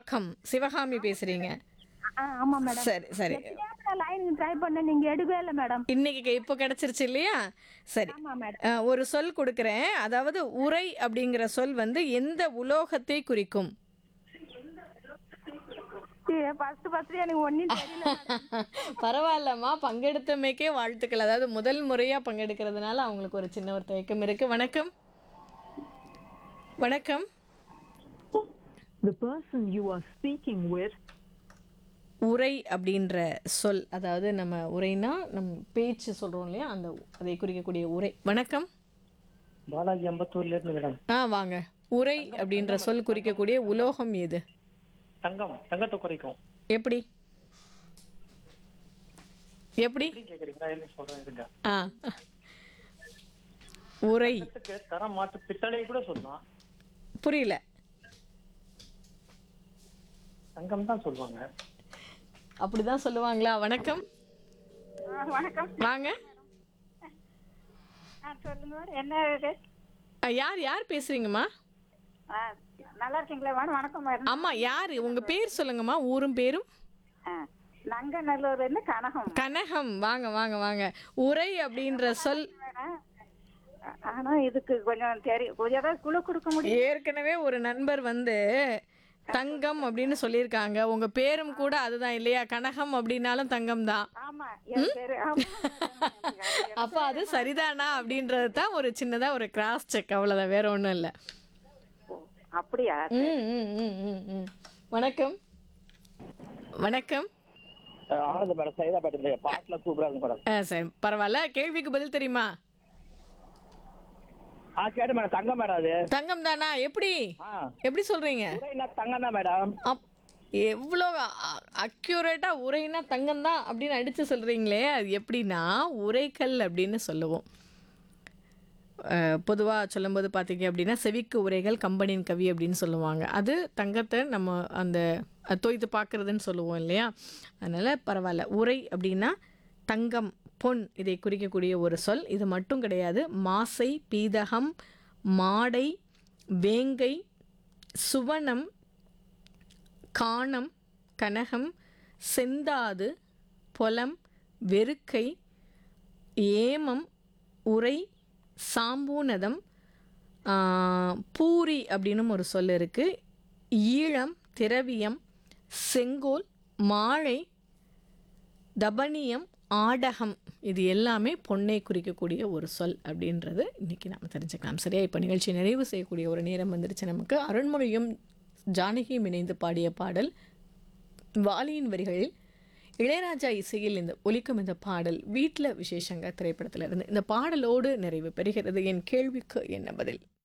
விரிவாக்கம் சிவகாமி பேசுறீங்க ஆ, ஆமா மேடம் சரி சரி லைனுக்கு ட்ரை பண்ண நீங்க எடுக்கவே இல்லை மேடம் இன்னைக்கு கே- இப்போ கிடைச்சிருச்சு இல்லையா சரி ஆமா மேடம் அஹ், ஒரு சொல் கொடுக்குறேன் அதாவது உரை அப்படிங்கிற சொல் வந்து எந்த உலோகத்தை குறிக்கும் ஃபர்ஸ்ட் ஃபர்ஸ்ட் எனக்கு ஒன்னும் தெரியல madam. பரவாயில்லம்மா பங்கெடுத்தமைக்கே வாழ்த்துக்கள் அதாவது முதல் முறையா பங்கெடுக்கிறதுனால அவங்களுக்கு ஒரு சின்ன ஒரு தயக்கம் இருக்கு வணக்கம் வணக்கம் The person you are speaking with உரை அப்படின்ற சொல் அதாவது நம்ம உரைனா நம்ம பேச்சு சொல்றோம் இல்லையா அந்த அதை குறிக்கக்கூடிய உரை வணக்கம் பாலாஜி அம்பத்தூர்ல இருந்து மேடம் ஆ வாங்க உரை அப்படின்ற சொல் குறிக்கக்கூடிய உலோகம் எது தங்கம் தங்கத்தை குறைக்கும் எப்படி எப்படி எப்படி கேக்குறீங்களா என்ன சொல்றேன் இருங்க ஆ உரை தங்கத்துக்கு தரம் மாற்று பித்தளை கூட சொல்லலாம் புரியல தங்கம் தான் சொல்லுவாங்க அப்படிதான் சொல்லுவாங்களா வணக்கம் ஆ, வணக்கம் வாங்க ஆ, சொல்லுங்க என்ன இது ஆ, யார் யார் பேசுறீங்கம்மா ஆ, நல்லா இருக்கீங்களா மேடம் வணக்கம் மேடம் அம்மா யார் உங்க பேர் சொல்லுங்கம்மா ஊரும் பேரும் ஆ, நங்கநல்லூர்ல இருந்து கனகம் கனகம் வாங்க வாங்க வாங்க உரை அப்படின்ற சொல் மேடம் ஆனா இதுக்கு கொஞ்சம் தெரியும் கொஞ்சம் ஏதாவது குழு கொடுக்க முடியும் ஏற்கனவே ஒரு நண்பர் வந்து தங்கம் அப்படின்னு சொல்லியிருக்காங்க உங்க பேரும் கூட அதுதான் இல்லையா கனகம் அப்படின்னாலும் தங்கம் தான் ஆமா என் பேரு ஆமா அப்ப அது சரிதானா அப்படின்றது தான் ஒரு சின்னதா ஒரு கிராஸ் செக் அவ்வளவுதான் வேற ஒண்ணும் இல்ல அப்படியா ம், ம், ம், ம், ம். வணக்கம் வணக்கம் ஆனந்த மேடம் சைதாப்பேட்டை பாட்டுல சூப்பரா இருக்கு மேடம் ஆ, சரி பரவாயில்ல கேள்விக்கு பதில் தெரியுமா ஆ கேட்டு மேடம் தங்கம் மேடம் அது தங்கம் தானா எப்படி ஆ எப்படி சொல்றீங்க உரைனா தங்கம் தான் மேடம் அப் எவ்வளோ அக்யூரேட்டா உரைனா தங்கம் தான் அப்படின்னு அடிச்சு சொல்றீங்களே அது எப்படின்னா உரைக்கல் அப்படின்னு சொல்லுவோம் பொதுவாக சொல்லும்போது பார்த்தீங்க அப்படின்னா செவிக்கு உரைகள் கம்பனின் கவி அப்படின்னு சொல்லுவாங்க அது தங்கத்தை நம்ம அந்த அது தோய்த்து பார்க்குறதுன்னு சொல்லுவோம் இல்லையா அதனால் பரவாயில்ல உரை அப்படின்னா தங்கம் பொன் இதை குறிக்கக்கூடிய ஒரு சொல் இது மட்டும் கிடையாது மாசை பீதகம் மாடை வேங்கை சுவனம் காணம் கனகம் செந்தாது பொலம் வெறுக்கை ஏமம் உரை சாம்பூனதம் ஆ, பூரி அப்படின்னும் ஒரு சொல் இருக்குது ஈழம் திரவியம் செங்கோல் மாழை தபனியம் ஆடகம் இது எல்லாமே பொன்னை குறிக்கக்கூடிய ஒரு சொல் அப்படின்றது இன்னைக்கு நாம் தெரிஞ்சுக்கலாம் சரியா இப்போ நிகழ்ச்சி நிறைவு செய்யக்கூடிய ஒரு நேரம் வந்துருச்சு நமக்கு அருண்மொழியும் ஜானகியும் இணைந்து பாடிய பாடல் வாலியின் வரிகளில் இளையராஜா இசையில் இந்த ஒலிக்கும் இந்த பாடல் வீட்டில் விசேஷங்க திரைப்படத்தில் இருந்து இந்த பாடலோடு நிறைவு பெறுகிறது என் கேள்விக்கு என்ன பதில்